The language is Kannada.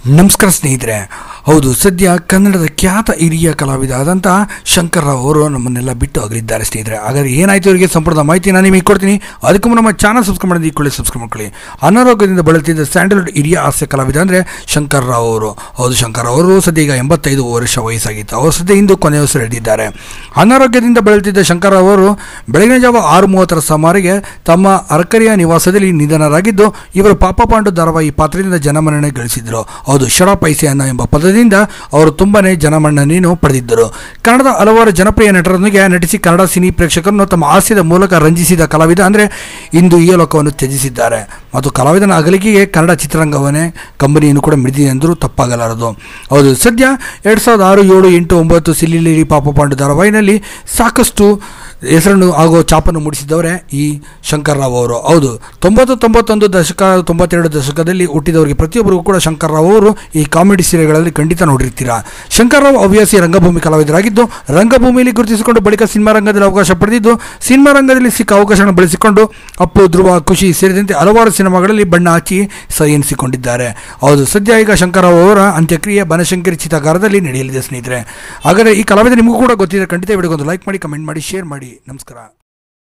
ನಮಸ್ಕಾರ ಸ್ನೇಹಿತರೆ ಹೌದು ಸದ್ಯ ಕನ್ನಡದ ಖ್ಯಾತ ಹಿರಿಯ ಕಲಾವಿದ ಆದಂಥ ಶಂಕರ್ರಾವ್ ಅವರು ನಮ್ಮನ್ನೆಲ್ಲ ಬಿಟ್ಟು ಆಗಲಿದ್ದಾರೆ ಸ್ನೇಹಿತರೆ ಹಾಗಾದ್ರೆ ಏನಾಯ್ತು ಇವರಿಗೆ ಸಂಪೂರ್ಣ ಮಾಹಿತಿ ನಾನು ನಿಮಗೆ ಕೊಡ್ತೀನಿ ಅದಕ್ಕೂ ಮುನ್ನ ನಮ್ಮ ಚಾನಲ್ ಸಬ್ಸ್ಕ್ರೈಬ್ ಮಾಡಿದ ಈಕೊಳ್ಳಿ ಸಬ್ಸ್ಕ್ರೈಬ್ ಮಾಡ್ಕೊಳ್ಳಿ ಅನಾರೋಗ್ಯದಿಂದ ಬಳಲ್ತಿದ್ದ ಸ್ಯಾಂಡಲ್ವುಡ್ ಹಿರಿಯ ಹಾಸ್ಯ ಕಲಾವಿದ ಅಂದರೆ ಶಂಕರ್ರಾವ್ ಅವರು ಹೌದು ಶಂಕರ್ ಅವರು ಸದ್ಯ ಈಗ ಎಂಬತ್ತೈದು ವರ್ಷ ವಯಸ್ಸಾಗಿತ್ತು ಅವರು ಸದ್ಯ ಇಂದು ಕೊನೆಯ ಉಸಿರೆಳೆದಿದ್ದಾರೆ ಅನಾರೋಗ್ಯದಿಂದ ಬಳಲ್ತಿದ್ದ ಶಂಕರ್ರಾವ್ ಅವರು ಬೆಳಗಿನ ಜಾವ ಆರು ಮೂವತ್ತರ ಸುಮಾರಿಗೆ ತಮ್ಮ ಅರ್ಕರಿಯ ನಿವಾಸದಲ್ಲಿ ನಿಧನರಾಗಿದ್ದು ಇವರು ಪಾಪ ಪಾಂಡು ಧಾರಾವಾಹಿ ಪಾತ್ರದಿಂದ ಜನಮನ್ನಣೆ ಗಳಿಸಿದರು ಹೌದು ಶಡ ಪೈಸೆ ಅನ್ನೋ ಎಂಬ ಪದದಿಂದ ಅವರು ತುಂಬಾನೇ ಜನಮನ್ನಣೆಯನ್ನು ಪಡೆದಿದ್ದರು ಕನ್ನಡದ ಹಲವಾರು ಜನಪ್ರಿಯ ನಟರೊಂದಿಗೆ ನಟಿಸಿ ಕನ್ನಡ ಸಿನಿ ಪ್ರೇಕ್ಷಕರನ್ನು ತಮ್ಮ ಹಾಸ್ಯದ ಮೂಲಕ ರಂಜಿಸಿದ ಕಲಾವಿದ ಅಂದರೆ ಇಂದು ಈ ಲೋಕವನ್ನು ತ್ಯಜಿಸಿದ್ದಾರೆ ಮತ್ತು ಕಲಾವಿದನ ಅಗಲಿಕೆಗೆ ಕನ್ನಡ ಚಿತ್ರರಂಗವನ್ನೇ ಕಂಬನಿಯನ್ನು ಕೂಡ ಮಿಡಿದಿದೆ ಎಂದರೂ ತಪ್ಪಾಗಲಾರದು ಹೌದು ಸದ್ಯ ಎರಡು ಸಾವಿರದ ಆರು ಏಳು ಎಂಟು ಒಂಬತ್ತು ಸಿಲ್ಲಿಲಿ ಪಾಪ ಪಾಂಡು ಧಾರಾವಾಹಿನಲ್ಲಿ ಸಾಕಷ್ಟು ಹೆಸರನ್ನು ಹಾಗೂ ಚಾಪನ್ನು ಮೂಡಿಸಿದವರೇ ಈ ಶಂಕರ್ರಾವ್ ಅವರು ಹೌದು ತೊಂಬತ್ತು ತೊಂಬತ್ತೊಂದು ದಶಕ ತೊಂಬತ್ತೆರಡು ದಶಕದಲ್ಲಿ ಹುಟ್ಟಿದವರಿಗೆ ಪ್ರತಿಯೊಬ್ಬರಿಗೂ ಕೂಡ ಶಂಕರ್ರಾವ್ ಅವರು ಈ ಕಾಮಿಡಿ ಸೀರೆಗಳಲ್ಲಿ ಖಂಡಿತ ನೋಡಿರ್ತೀರಾ ಶಂಕರ್ರಾವ್ ಹವ್ಯಾಸಿ ರಂಗಭೂಮಿ ಕಲಾವಿದರಾಗಿದ್ದು ರಂಗಭೂಮಿಯಲ್ಲಿ ಗುರುತಿಸಿಕೊಂಡು ಬಳಿಕ ಸಿನಿಮಾ ರಂಗದಲ್ಲಿ ಅವಕಾಶ ಪಡೆದಿದ್ದು ಸಿನಿಮಾ ರಂಗದಲ್ಲಿ ಸಿಕ್ಕ ಅವಕಾಶಗಳನ್ನು ಬಳಸಿಕೊಂಡು ಅಪ್ಪು ಧ್ರುವ ಖುಷಿ ಸೇರಿದಂತೆ ಹಲವಾರು ಸಿನಿಮಾಗಳಲ್ಲಿ ಬಣ್ಣ ಹಚ್ಚಿ ಸೈ ಎನಿಸಿಕೊಂಡಿದ್ದಾರೆ ಹೌದು ಸದ್ಯ ಈಗ ಶಂಕರ್ರಾವ್ ಅವರ ಅಂತ್ಯಕ್ರಿಯೆ ಬನಶಂಕರಿ ಚಿತಾಗಾರದಲ್ಲಿ ನಡೆಯಲಿದೆ ಸ್ನೇಹಿತರೆ ಹಾಗಾದರೆ ಈ ಕಲಾವಿದ ನಿಮಗೂ ಕೂಡ ಗೊತ್ತಿದೆ ಖಂಡಿತ ವಿಡಿಯೋಗೊಂದು ಲೈಕ್ ಮಾಡಿ ಕಮೆಂಟ್ ಮಾಡಿ ಶೇರ್ ಮಾಡಿ ನಮಸ್ಕಾರ